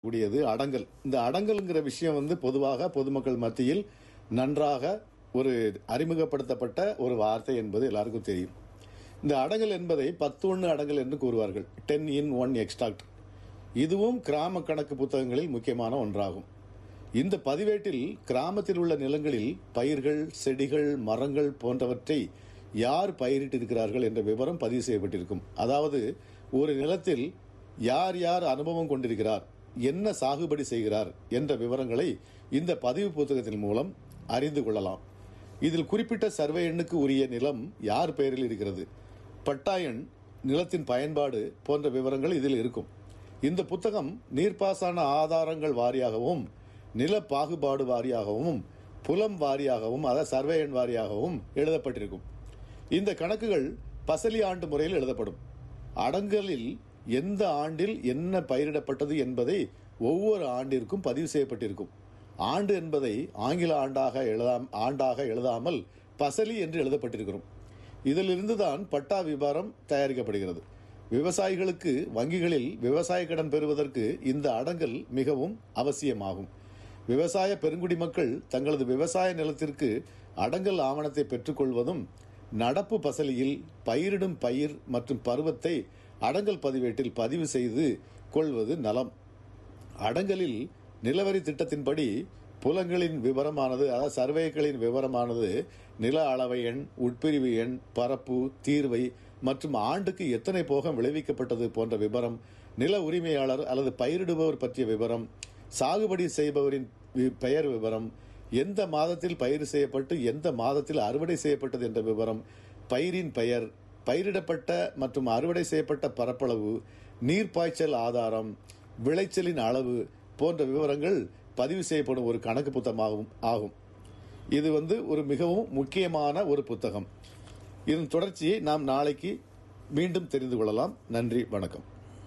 கூடியது அடங்கல் இந்த அடங்கல்ங்கிற விஷயம் வந்து பொதுவாக பொதுமக்கள் மத்தியில் நன்றாக ஒரு அறிமுகப்படுத்தப்பட்ட ஒரு வார்த்தை என்பது எல்லாருக்கும் தெரியும் இந்த அடங்கல் என்பதை பத்து ஒன்று அடங்கல் என்று கூறுவார்கள் டென் இன் ஒன் எக்ஸ்ட்ராக்ட் இதுவும் கிராம கணக்கு புத்தகங்களில் முக்கியமான ஒன்றாகும் இந்த பதிவேட்டில் கிராமத்தில் உள்ள நிலங்களில் பயிர்கள் செடிகள் மரங்கள் போன்றவற்றை யார் பயிரிட்டிருக்கிறார்கள் என்ற விவரம் பதிவு செய்யப்பட்டிருக்கும் அதாவது ஒரு நிலத்தில் யார் யார் அனுபவம் கொண்டிருக்கிறார் என்ன சாகுபடி செய்கிறார் என்ற விவரங்களை இந்த பதிவு புத்தகத்தின் மூலம் அறிந்து கொள்ளலாம் இதில் குறிப்பிட்ட சர்வே எண்ணுக்கு உரிய நிலம் யார் பெயரில் இருக்கிறது பட்டா எண் நிலத்தின் பயன்பாடு போன்ற விவரங்கள் இதில் இருக்கும் இந்த புத்தகம் நீர்ப்பாசன ஆதாரங்கள் வாரியாகவும் நில பாகுபாடு வாரியாகவும் புலம் வாரியாகவும் அதாவது சர்வே எண் வாரியாகவும் எழுதப்பட்டிருக்கும் இந்த கணக்குகள் பசலி ஆண்டு முறையில் எழுதப்படும் அடங்கலில் எந்த ஆண்டில் என்ன பயிரிடப்பட்டது என்பதை ஒவ்வொரு ஆண்டிற்கும் பதிவு செய்யப்பட்டிருக்கும் ஆண்டு என்பதை ஆங்கில ஆண்டாக எழுதாம் ஆண்டாக எழுதாமல் பசலி என்று எழுதப்பட்டிருக்கிறோம் இதிலிருந்து தான் பட்டா விவரம் தயாரிக்கப்படுகிறது விவசாயிகளுக்கு வங்கிகளில் விவசாய கடன் பெறுவதற்கு இந்த அடங்கல் மிகவும் அவசியமாகும் விவசாய பெருங்குடி மக்கள் தங்களது விவசாய நிலத்திற்கு அடங்கல் ஆவணத்தை பெற்றுக்கொள்வதும் நடப்பு பசலியில் பயிரிடும் பயிர் மற்றும் பருவத்தை அடங்கல் பதிவேட்டில் பதிவு செய்து கொள்வது நலம் அடங்கலில் நிலவரி திட்டத்தின்படி புலங்களின் விவரமானது அதாவது சர்வேக்களின் விவரமானது நில அளவை எண் உட்பிரிவு எண் பரப்பு தீர்வை மற்றும் ஆண்டுக்கு எத்தனை போகம் விளைவிக்கப்பட்டது போன்ற விவரம் நில உரிமையாளர் அல்லது பயிரிடுபவர் பற்றிய விவரம் சாகுபடி செய்பவரின் வி- பெயர் விவரம் எந்த மாதத்தில் பயிர் செய்யப்பட்டு எந்த மாதத்தில் அறுவடை செய்யப்பட்டது என்ற விவரம் பயிரின் பெயர் பயிரிடப்பட்ட மற்றும் அறுவடை செய்யப்பட்ட பரப்பளவு நீர்ப்பாய்ச்சல் ஆதாரம் விளைச்சலின் அளவு போன்ற விவரங்கள் பதிவு செய்யப்படும் ஒரு கணக்கு புத்தகமாகும் ஆகும் இது வந்து ஒரு மிகவும் முக்கியமான ஒரு புத்தகம் இதன் தொடர்ச்சியை நாம் நாளைக்கு மீண்டும் தெரிந்து கொள்ளலாம் நன்றி வணக்கம்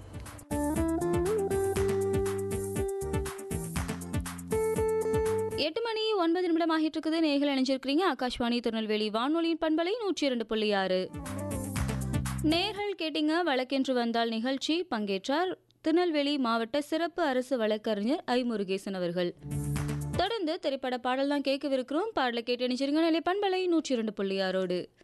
எட்டு மணி ஒன்பது நிமிடம் ஆகிட்டு இருக்குது நேர்கள் இணைஞ்சிருக்கிறீங்க ஆகாஷ்வாணி திருநெல்வேலி வானொலியின் பண்பலை நூற்றி இரண்டு புள்ளி ஆறு நேர்கள் கேட்டீங்க வழக்கென்று வந்தால் நிகழ்ச்சி பங்கேற்றார் திருநெல்வேலி மாவட்ட சிறப்பு அரசு வழக்கறிஞர் ஐ முருகேசன் அவர்கள் தொடர்ந்து திரைப்பட பாடல் தான் கேட்கவிருக்கிறோம் பாடலை கேட்டு இணைச்சிருங்க நிலை பண்பலை நூற்றி இரண்டு புள்ளி ஆறோடு